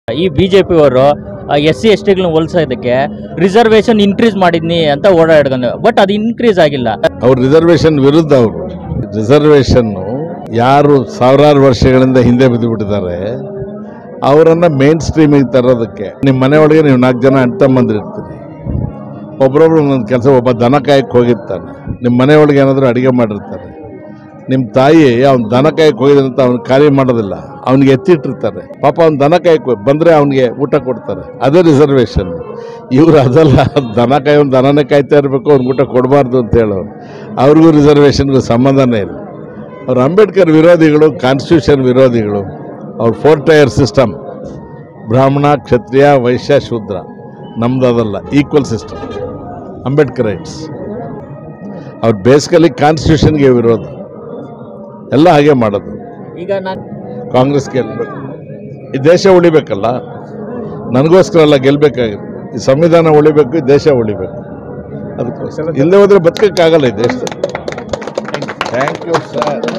ಈ ಬಿಜೆಪಿ ಅವರು S C S ಟಿಗಳನ್ನ ಹೋಲಿಸೋದಕ್ಕೆ ರಿಸರ್ವೇಶನ್ ಇನ್ಕ್ರೀಸ್ ಮಾಡಿದ್ನಿ ಅಂತ ಓಡಾಡ್ಕೊಂಡು ಬಟ್ ಅದು ಇನ್ಕ್ರೀಸ್ ಆಗಿಲ್ಲ ಅವ್ರು ರಿಸರ್ವೇಶನ್ ವಿರುದ್ಧ ಅವರು ರಿಸರ್ವೇಶನ್ನು ಯಾರು ಸಾವಿರಾರು ವರ್ಷಗಳಿಂದ ಹಿಂದೆ ಬಿದ್ದು ಬಿಟ್ಟಿದ್ದಾರೆ ಅವರನ್ನು ಮೇನ್ ಸ್ಟ್ರೀಮಿಗೆ ತರೋದಕ್ಕೆ ನಿಮ್ಮ ಮನೆ ಒಳಗೆ ನೀವು ನಾಲ್ಕು ಜನ ಅಣ್ಣ ತಮ್ಮಂದಿರ್ತೀರಿ ಒಬ್ರೊಬ್ರು ನನ್ನ ಕೆಲಸ ಒಬ್ಬ ದನ ಕಾಯಕ್ಕೆ ಹೋಗಿರ್ತಾನೆ ನಿಮ್ಮ ಮನೆ ಒಳಗೆ ಏನಾದರೂ ಅಡುಗೆ ಮಾಡಿರ್ತಾರೆ ನಿಮ್ಮ ತಾಯಿ ಅವ್ನು ದನ ಕಾಯಕ್ಕೆ ಹೋಗಿದ್ದಾನೆ ಅಂತ ಅವ್ನು ಖಾಲಿ ಮಾಡೋದಿಲ್ಲ ಅವ್ನಿಗೆ ಎತ್ತಿಟ್ಟಿರ್ತಾರೆ ಪಾಪ ಅವ್ನು ದನ ಕಾಯಕ್ಕೆ ಬಂದರೆ ಅವನಿಗೆ ಊಟ ಕೊಡ್ತಾರೆ ಅದೇ ರಿಸರ್ವೇಷನ್ ಇವರು ಅದಲ್ಲ ದನ ಕಾಯೋನು ದನನೇ ಕಾಯ್ತಾ ಇರಬೇಕು ಅವ್ನಿಗೆ ಊಟ ಕೊಡಬಾರ್ದು ಅಂತ ಹೇಳೋರು ಅವ್ರಿಗೂ ರಿಸರ್ವೇಷನ್ಗೂ ಸಂಬಂಧನೇ ಇಲ್ಲ ಅವ್ರು ಅಂಬೇಡ್ಕರ್ ವಿರೋಧಿಗಳು ಕಾನ್ಸ್ಟಿಟ್ಯೂಷನ್ ವಿರೋಧಿಗಳು ಅವ್ರ ಫೋರ್ ಟೈರ್ ಸಿಸ್ಟಮ್ ಬ್ರಾಹ್ಮಣ ಕ್ಷತ್ರಿಯ ವೈಶ್ಯ ಶೂದ್ರ ನಮ್ದು ಅದಲ್ಲ ಈಕ್ವಲ್ ಸಿಸ್ಟಮ್ ಅಂಬೇಡ್ಕರ್ ರೈಟ್ಸ್ ಅವ್ರು ಬೇಸಿಕಲಿ ಕಾನ್ಸ್ಟಿಟ್ಯೂಷನ್ಗೆ ವಿರೋಧ ಎಲ್ಲ ಹಾಗೆ ಮಾಡೋದು ಈಗ ನಾನು ಕಾಂಗ್ರೆಸ್ ಗೆಲ್ಬೇಕು ಈ ದೇಶ ಉಳಿಬೇಕಲ್ಲ ನನಗೋಸ್ಕರ ಅಲ್ಲ ಗೆಲ್ಬೇಕಾಗಿತ್ತು ಈ ಸಂವಿಧಾನ ಉಳಿಬೇಕು ಈ ದೇಶ ಉಳಿಬೇಕು ಅದಕ್ಕೋಸ್ಕರ ಇಲ್ಲದೆ ಹೋದ್ರೆ ಬದುಕಕ್ಕಾಗಲ್ಲ ಈ ದೇಶದಲ್ಲಿ ಥ್ಯಾಂಕ್ ಯು ಸರ್